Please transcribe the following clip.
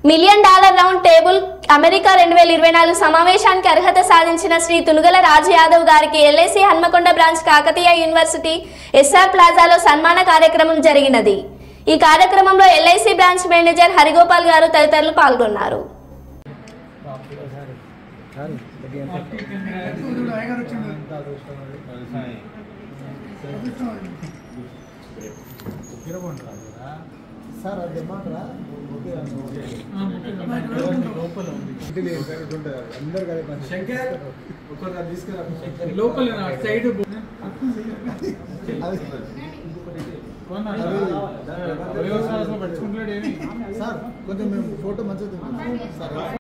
Million dollar round table America రెండు వేల ఇరవై నాలుగు సమావేశానికి అర్హత సాధించిన శ్రీ తునుగల రాజు యాదవ్ గారికి LIC Hanmakonda branch Kakatiya university SR ప్లాజాలో సన్మాన కార్యక్రమం జరిగినది ఈ కార్యక్రమంలో ఎల్ఐసి బ్రాంచ్ మేనేజర్ హరిగోపాల్ గారు తదితరులు పాల్గొన్నారు సార్ అది ఏమంటారా లోపల అందరు కలిపి పని. శంకర్ ఒకరు అది తీసుకురా లోపల సైడ్ అది- పట్టుకుంటాడు ఏమి సార్ కొంచెం మేము ఫోటో మంచిగా తీద్దాం. సార్